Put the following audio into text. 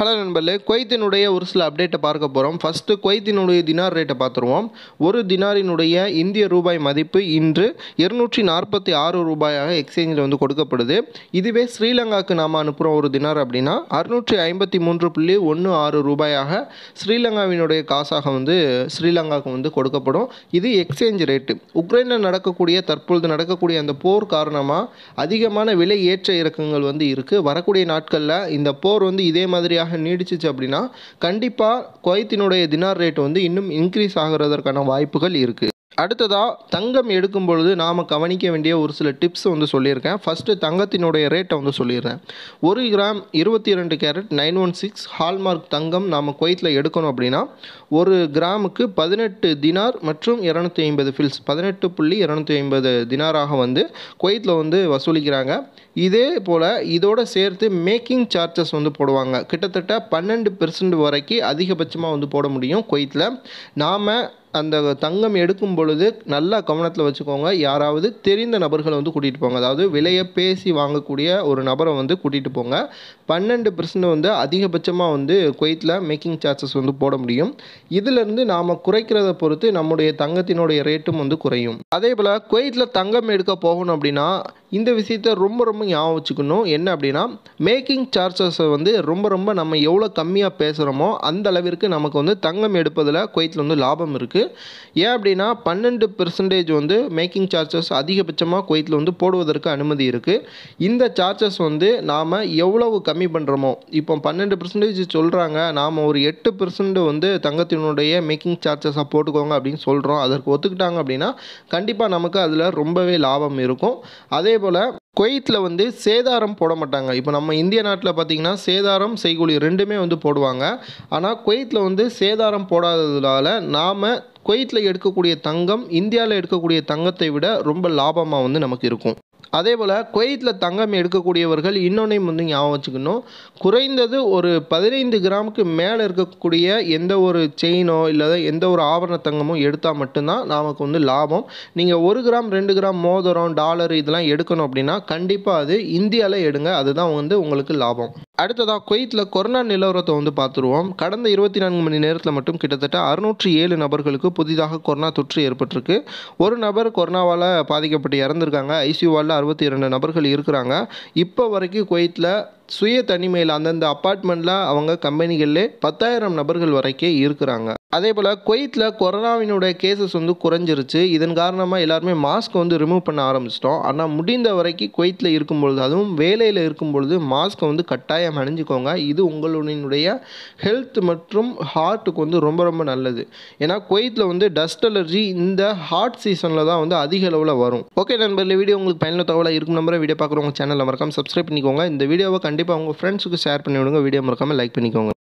hello நண்பர்களே குவைத்தினுடைய ஒரு சில அப்டேட்டை பார்க்க போகிறோம் ஃபஸ்ட்டு குவைத்தினுடைய தினார் ரேட்டை பார்த்துருவோம் ஒரு தினாரினுடைய இந்திய ரூபாய் மதிப்பு இன்று இருநூற்றி நாற்பத்தி ஆறு ரூபாயாக எக்ஸ்சேஞ்சில் வந்து கொடுக்கப்படுது இதுவே ஸ்ரீலங்காவுக்கு நாம் அனுப்புகிறோம் ஒரு தினார் அப்படின்னா அறுநூற்றி ஐம்பத்தி மூன்று புள்ளி ஒன்று ஆறு ரூபாயாக ஸ்ரீலங்காவினுடைய காசாக வந்து ஸ்ரீலங்காவுக்கு வந்து கொடுக்கப்படும் இது எக்ஸ்சேஞ்ச் ரேட்டு உக்ரைனில் நடக்கக்கூடிய தற்பொழுது நடக்கக்கூடிய அந்த போர் காரணமாக அதிகமான விலை ஏற்ற இறக்கங்கள் வந்து இருக்குது வரக்கூடிய நாட்களில் இந்த போர் வந்து இதே மாதிரியாக நீடிச்சிச்சு அப்படின்னா கண்டிப்பாக குவைத்தினுடைய தினார் ரேட் வந்து இன்னும் இன்க்ரீஸ் ஆகிறதற்கான வாய்ப்புகள் இருக்குது அடுத்ததாக தங்கம் எடுக்கும் பொழுது நாம் கவனிக்க வேண்டிய ஒரு சில டிப்ஸ் வந்து சொல்லியிருக்கேன் ஃபஸ்ட்டு தங்கத்தினுடைய ரேட்டை வந்து சொல்லிடுறேன் ஒரு கிராம் இருபத்தி இரண்டு carat nine one six hallmark தங்கம் நாம் குவைத்தில் எடுக்கணும் அப்படின்னா ஒரு கிராமுக்கு பதினெட்டு தினார் மற்றும் இரநூத்தி ஐம்பது ஃபில்ஸ் பதினெட்டு புள்ளி இரநூத்தி ஐம்பது தினாராக வந்து குவைத்தில் வந்து வசூலிக்கிறாங்க இதே போல் இதோட சேர்த்து மேக்கிங் சார்ஜஸ் வந்து போடுவாங்க கிட்டத்தட்ட பன்னெண்டு பெர்சன்ட் வரைக்கும் அதிகபட்சமாக வந்து போட முடியும் குவைத்தில் நாம் அந்த தங்கம் எடுக்கும் பொழுது நல்லா கவனத்தில் வச்சுக்கோங்க யாராவது தெரிந்த நபர்களை வந்து கூட்டிகிட்டு போங்க அதாவது விலையை பேசி வாங்கக்கூடிய ஒரு நபரை வந்து கூட்டிகிட்டு போங்க பன்னெண்டு பெர்சன்ட் வந்து அதிகபட்சமாக வந்து குவைத்தில் மேக்கிங் சார்ஜஸ் வந்து போட முடியும் இதிலிருந்து நாம் குறைக்கிறத பொறுத்து நம்முடைய தங்கத்தினுடைய ரேட்டும் வந்து குறையும் அதே போல் குவைத்தில் தங்கம் எடுக்க போகணும் அப்படின்னா இந்த விஷயத்த ரொம்ப ரொம்ப ஞாபகம் வச்சுக்கணும் என்ன அப்படின்னா மேக்கிங் சார்ஜஸை வந்து ரொம்ப ரொம்ப நம்ம எவ்வளோ கம்மியாக பேசுகிறோமோ அந்த அளவிற்கு நமக்கு வந்து தங்கம் எடுப்பதில் குவைத்தில் வந்து லாபம் இருக்குது ஏன் அப்படின்னா பன்னெண்டு பெர்சன்டேஜ் வந்து மேக்கிங் சார்ஜஸ் அதிகபட்சமாக குவைத்தில் வந்து போடுவதற்கு அனுமதி இருக்குது இந்த சார்ஜஸ் வந்து நாம் எவ்வளவு கம்மி பண்ணுறோமோ இப்போ பன்னெண்டு பெர்சன்டேஜ் சொல்கிறாங்க நாம் ஒரு எட்டு பெர்சன்ட் வந்து தங்கத்தினுடைய மேக்கிங் சார்ஜஸாக போட்டுக்கோங்க அப்படின்னு சொல்கிறோம் அதற்கு ஒத்துக்கிட்டாங்க அப்படின்னா கண்டிப்பாக நமக்கு அதில் ரொம்பவே லாபம் இருக்கும் அதே போல் குவைத்தில் வந்து சேதாரம் போட மாட்டாங்க இப்போ நம்ம இந்திய நாட்டில் பார்த்திங்கன்னா சேதாரம் செய்கூலி ரெண்டுமே வந்து போடுவாங்க ஆனால் குவைத்தில் வந்து சேதாரம் போடாததுனால நாம் குவைத்தில் எடுக்கக்கூடிய தங்கம் இந்தியாவில் எடுக்கக்கூடிய தங்கத்தை விட ரொம்ப லாபமாக வந்து நமக்கு இருக்கும் அதே போல் குவைத்தில் தங்கம் எடுக்கக்கூடியவர்கள் இன்னொன்றையும் வந்து ஞாபகம் வச்சுக்கணும் குறைந்தது ஒரு பதினைந்து கிராமுக்கு மேலே இருக்கக்கூடிய எந்த ஒரு செயினோ இல்லை எந்த ஒரு ஆபரண தங்கமோ எடுத்தால் மட்டும்தான் நமக்கு வந்து லாபம் நீங்கள் ஒரு கிராம் ரெண்டு கிராம் மோதிரம் டாலர் இதெல்லாம் எடுக்கணும் அப்படின்னா கண்டிப்பாக அது இந்தியாவில் எடுங்க அதுதான் வந்து உங்களுக்கு லாபம் அடுத்ததாக குவைத்தில் கொரோனா நிலவரத்தை வந்து பார்த்துருவோம் கடந்த இருபத்தி நான்கு மணி நேரத்தில் மட்டும் கிட்டத்தட்ட அறுநூற்றி ஏழு நபர்களுக்கு புதிதாக கொரோனா தொற்று ஏற்பட்டிருக்கு ஒரு நபர் கொரோனாவால் பாதிக்கப்பட்டு இறந்துருக்காங்க ஐசியூவால் அறுபத்தி இரண்டு நபர்கள் இருக்கிறாங்க இப்போ வரைக்கும் குவைத்தில் சுய தனிமையில் அந்தந்த அப்பார்ட்மெண்ட்டில் அவங்க கம்பெனிகளில் பத்தாயிரம் நபர்கள் வரைக்கும் இருக்கிறாங்க அதே போல் குவைத்தில் கொரோனாவினுடைய கேசஸ் வந்து குறைஞ்சிருச்சு இதன் காரணமாக எல்லாருமே மாஸ்க் வந்து ரிமூவ் பண்ண ஆரம்பிச்சிட்டோம் ஆனால் முடிந்த வரைக்கும் குவைத்தில் இருக்கும் பொழுது அதுவும் வேலையில் இருக்கும் பொழுது மாஸ்க்கை வந்து கட்டாயம் அணிஞ்சிக்கோங்க இது உங்களுடைய ஹெல்த் மற்றும் ஹார்ட்டுக்கு வந்து ரொம்ப ரொம்ப நல்லது ஏன்னா குவைத்தில் வந்து டஸ்ட் அலர்ஜி இந்த ஹார்ட் சீசனில் தான் வந்து அதிக அளவில் வரும் ஓகே நண்பர்களே வீடியோ உங்களுக்கு பயனுள்ள தகவலாக இருக்கும் நம்பரை வீடியோ பார்க்குறவங்க சேனலில் மறக்காம சப்ஸ்கிரைப் பண்ணிக்கோங்க இந்த வீடியோவை கண்டிப்பாக உங்கள் ஃப்ரெண்ட்ஸுக்கு ஷேர் பண்ணி விடுங்க வீடியோ மறக்காமல் லைக் பண்ணிக்கோங்க